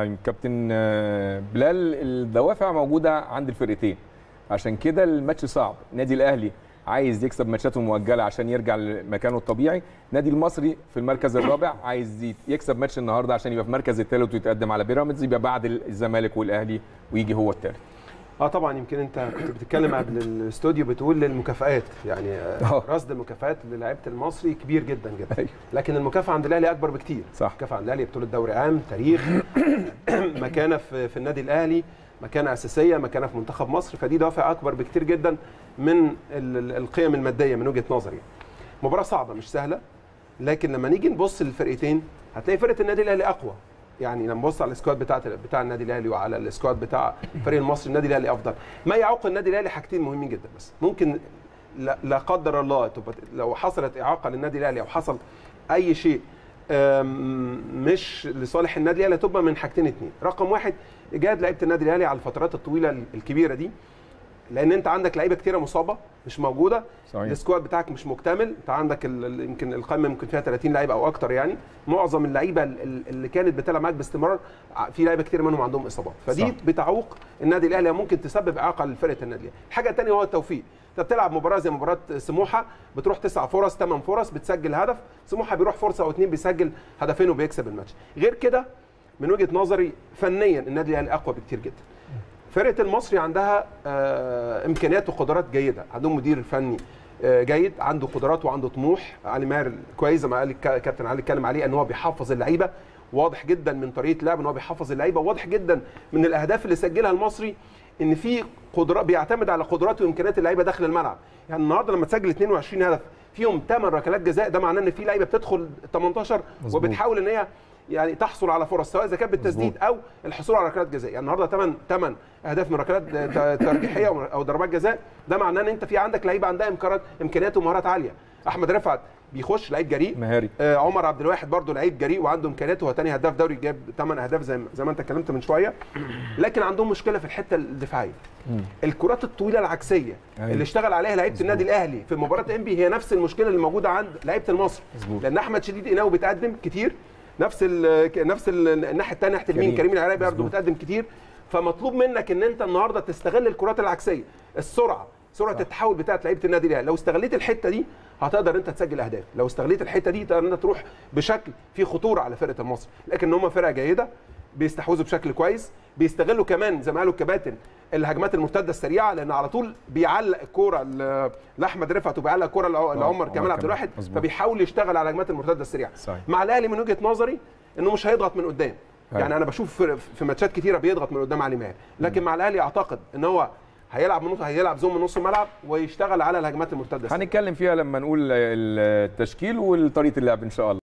طيب كابتن آه، بلال الدوافع موجوده عند الفرقتين عشان كده الماتش صعب النادي الاهلي عايز يكسب ماتشاته المؤجله عشان يرجع لمكانه الطبيعي النادي المصري في المركز الرابع عايز ي- يكسب ماتش النهارده عشان يبقى في المركز الثالث ويتقدم على بيراميدز يبقى بعد الزمالك والاهلي ويجي هو الثالث اه طبعا يمكن انت كنت بتتكلم قبل الاستوديو بتقول المكافآت يعني آه، آه. رصد المكافآت للاعيبه المصري كبير جدا جدا أيوة. لكن المكافاه عند الاهلي اكبر بكتير صح. المكافاه عند الاهلي بطوله دوري عام تاريخ مكانه في في النادي الاهلي مكانه اساسيه مكانه في منتخب مصر فدي دوافع اكبر بكتير جدا من ال- ال- القيم الماديه من وجهه نظري مباراه صعبه مش سهله لكن لما نيجي نبص للفرقتين هتلاقي فرقه النادي الاهلي اقوى يعني لما نبص على السكواد بتاع بتاع النادي الاهلي وعلى السكواد بتاع الفريق المصري النادي الاهلي افضل ما يعوق النادي الاهلي حاجتين مهمين جدا بس ممكن لا, لا قدر الله تبقى لو حصلت اعاقه للنادي الاهلي او حصل اي شيء أم، مش لصالح النادي الاهلي تبقى من حاجتين اتنين رقم واحد اجهاد لعيبه النادي الاهلي على الفترات الطويله الكبيره دي لان انت عندك لعيبه كتيره مصابه مش موجوده صحيح. السكواد بتاعك مش مكتمل انت عندك ال- ال- يمكن القائمه ممكن فيها 30 لعيبه او اكتر يعني معظم اللعيبه ال- ال- اللي كانت بتلعب معاك باستمرار ع- في لعيبه كتير منهم عندهم اصابات فدي صح. صح. بتعوق النادي الاهلي ممكن تسبب اعاقه لفرقه النادي الاهلي الحاجه الثانيه هو التوفيق انت بتلعب مباراه زي مباراه سموحه بتروح تسع فرص ثمان فرص بتسجل هدف سموحه بيروح فرصه او اثنين بيسجل هدفين وبيكسب الماتش غير كده من وجهه نظري فنيا النادي الاهلي اقوى بكتير جدا فرقه المصري عندها آه، امكانيات وقدرات جيده عندهم مدير فني آه، جيد عنده قدرات وعنده طموح علي ماهر كويس زي ما قال الكا- كابتن علي اتكلم عليه ان هو بيحفظ اللعيبه واضح جدا من طريقه لعب ان هو بيحفظ اللعيبه واضح جدا من الاهداف اللي سجلها المصري ان في قدرات بيعتمد على قدرات وامكانيات اللعيبه داخل الملعب يعني النهارده لما تسجل 22 هدف فيهم 8 ركلات جزاء ده معناه ان في لعيبه بتدخل 18 مظبوط. وبتحاول ان هي يعني تحصل على فرص سواء اذا كانت بالتسديد او الحصول على ركلات جزاء يعني النهارده 8 8 اهداف من ركلات ت- ترجيحيه او ضربات جزاء ده معناه ان انت في عندك لعيبه عندها امكانيات امكانيات ومهارات عاليه احمد رفعت بيخش لعيب جريء مهاري آه عمر عبد الواحد برضه لعيب جريء وعنده امكانيات وهو تاني هداف دوري جاب 8 اهداف زي ما- زي ما انت اتكلمت من شويه لكن عندهم مشكله في الحته الدفاعيه الكرات الطويله العكسيه أيوة. اللي اشتغل عليها لعيبه النادي الاهلي في مباراه انبي هي نفس المشكله اللي موجوده عند لعيبه المصري مظبوط. لان احمد شديد قناوي بيتقدم كتير نفس ال نفس ال الناحيه الثانيه ناحيه اليمين كريم. كريم العراقي برضه مظبوط. بيتقدم كتير فمطلوب منك ان انت النهارده تستغل الكرات العكسيه السرعه سرعه التحول بتاعت لعيبه النادي الاهلي لو استغليت الحته دي هتقدر انت تسجل اهداف لو استغليت الحته دي تقدر انت تروح بشكل فيه خطوره على فرقه المصري لكن هم فرقه جيده بيستحوذوا بشكل كويس بيستغلوا كمان زي ما قالوا الكباتن الهجمات المرتده السريعه لان على طول بيعلق الكوره ل- لاحمد رفعت وبيعلق الكوره لع- لعمر عمر كمال كمال. عبد الواحد مظبوط. فبيحاول يشتغل على الهجمات المرتده السريعه صحيح. مع الاهلي من وجهه نظري انه مش هيضغط من قدام أيوة. يعني انا بشوف في- في ماتشات كتيره بيضغط من قدام علي ماهر لكن مع الاهلي اعتقد ان هو هيلعب من نص هيلعب زوم من نص الملعب ويشتغل على الهجمات المرتده السريعة. هنتكلم فيها لما نقول التشكيل وطريقه اللعب ان شاء الله